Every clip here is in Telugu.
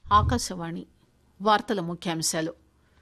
ఆకాశవాణి వార్తల ముఖ్యాంశాలు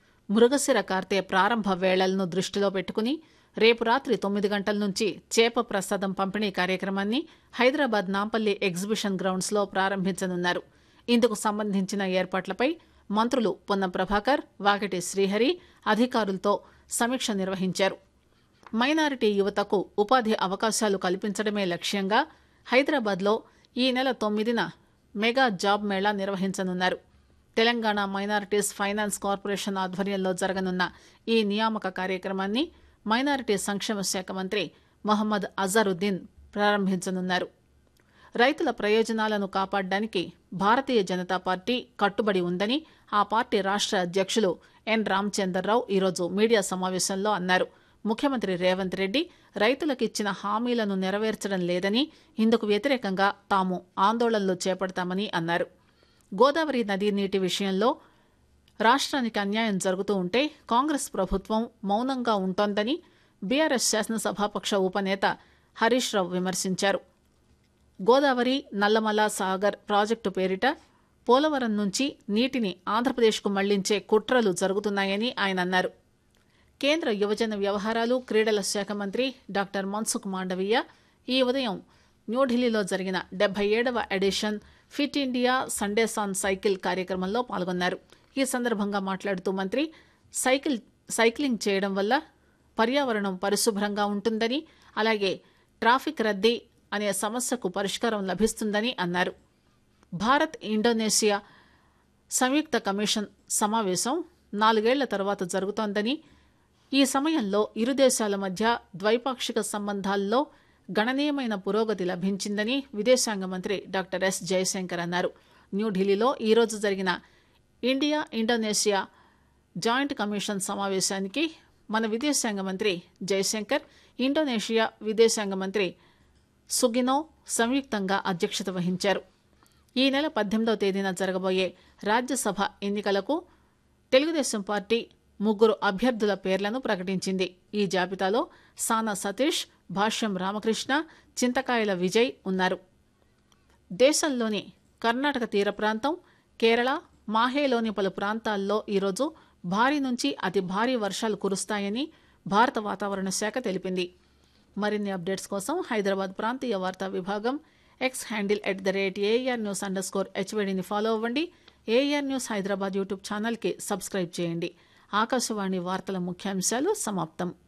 మృగశిర కార్తె ప్రారంభ వేళలను దృష్టిలో పెట్టుకుని రేపు రాత్రి తొమ్మిది గంటల నుంచి చేప ప్రసాదం పంపిణీ కార్యక్రమాన్ని హైదరాబాద్ నాంపల్లి ఎగ్జిబిషన్ గ్రౌండ్స్ లో ప్రారంభించనున్నారు ఇందుకు సంబంధించిన ఏర్పాట్లపై మంత్రులు పొన్నం ప్రభాకర్ వాకిటి శ్రీహరి అధికారులతో సమీక్ష నిర్వహించారు మైనారిటీ యువతకు ఉపాధి అవకాశాలు కల్పించడమే లక్ష్యంగా హైదరాబాద్లో ఈ నెల తొమ్మిదిన మెగా జాబ్ మేళా నిర్వహించనున్నారు తెలంగాణ మైనారిటీస్ ఫైనాన్స్ కార్పొరేషన్ ఆధ్వర్యంలో జరగనున్న ఈ నియామక కార్యక్రమాన్ని మైనారిటీ సంక్షేమ శాఖ మంత్రి మొహమ్మద్ అజారుద్దీన్ ప్రారంభించనున్నారు రైతుల ప్రయోజనాలను కాపాడడానికి భారతీయ జనతా పార్టీ కట్టుబడి ఉందని ఆ పార్టీ రాష్ట్ర అధ్యక్షులు ఎన్ రామచందర్రావు ఈరోజు మీడియా సమావేశంలో అన్నారు ముఖ్యమంత్రి రేవంత్ రెడ్డి రైతులకిచ్చిన హామీలను నెరవేర్చడం లేదని ఇందుకు వ్యతిరేకంగా తాము ఆందోళనలు చేపడతామని అన్నారు గోదావరి నదీ నీటి విషయంలో రాష్ట్రానికి అన్యాయం జరుగుతూ ఉంటే కాంగ్రెస్ ప్రభుత్వం మౌనంగా ఉంటోందని బీఆర్ఎస్ శాసనసభాపక్ష ఉపనేత హరీష్ రావు విమర్శించారు గోదావరి నల్లమల సాగర్ ప్రాజెక్టు పేరిట పోలవరం నుంచి నీటిని ఆంధ్రప్రదేశ్కు మళ్లించే కుట్రలు జరుగుతున్నాయని ఆయన అన్నారు కేంద్ర యువజన వ్యవహారాలు క్రీడల శాఖ మంత్రి డాక్టర్ మన్సుఖ్ మాండవీయ ఈ ఉదయం న్యూఢిల్లీలో జరిగిన డెబ్బై ఏడవ edition Fit India Sundays on cycle కార్యక్రమంలో పాల్గొన్నారు ఈ సందర్భంగా మాట్లాడుతూ మంత్రి సైకిల్ సైక్లింగ్ చేయడం వల్ల పర్యావరణం పరిశుభ్రంగా ఉంటుందని అలాగే ట్రాఫిక్ రద్దీ అనే సమస్యకు పరిష్కారం లభిస్తుందని అన్నారు భారత్ ఇండోనేషియా సంయుక్త కమిషన్ సమావేశం నాలుగేళ్ల తర్వాత జరుగుతోందని ఈ సమయంలో ఇరు దేశాల మధ్య ద్వైపాక్షిక సంబంధాల్లో గణనీయమైన పురోగతి లభించిందని విదేశాంగ మంత్రి డాక్టర్ ఎస్ జయశంకర్ అన్నారు న్యూఢిల్లీలో ఈరోజు జరిగిన ఇండియా ఇండోనేషియా జాయింట్ కమిషన్ సమావేశానికి మన విదేశాంగ మంత్రి జయశంకర్ ఇండోనేషియా విదేశాంగ మంత్రి సుగినో సంయుక్తంగా అధ్యక్షత వహించారు ఈ నెల పద్దెనిమిదవ తేదీన జరగబోయే రాజ్యసభ ఎన్నికలకు తెలుగుదేశం పార్టీ ముగ్గురు అభ్యర్థుల పేర్లను ప్రకటించింది ఈ జాబితాలో సానా సతీష్ భాష్యం రామకృష్ణ చింతకాయల విజయ్ ఉన్నారు దేశంలోని కర్ణాటక తీర ప్రాంతం కేరళ మాహేలోని పలు ప్రాంతాల్లో ఈరోజు భారీ నుంచి అతి భారీ వర్షాలు కురుస్తాయని భారత వాతావరణ శాఖ తెలిపింది మరిన్ని అప్డేట్స్ కోసం హైదరాబాద్ ప్రాంతీయ వార్తా విభాగం X handle at the rate AR news underscore స్కోర్ హెచ్వీడీని ఫాలో అవ్వండి ఏఆర్ న్యూస్ హైదరాబాద్ యూట్యూబ్ ఛానల్కి సబ్స్క్రైబ్ చేయండి ఆకాశవాణి వార్తల ముఖ్యాంశాలు సమాప్తం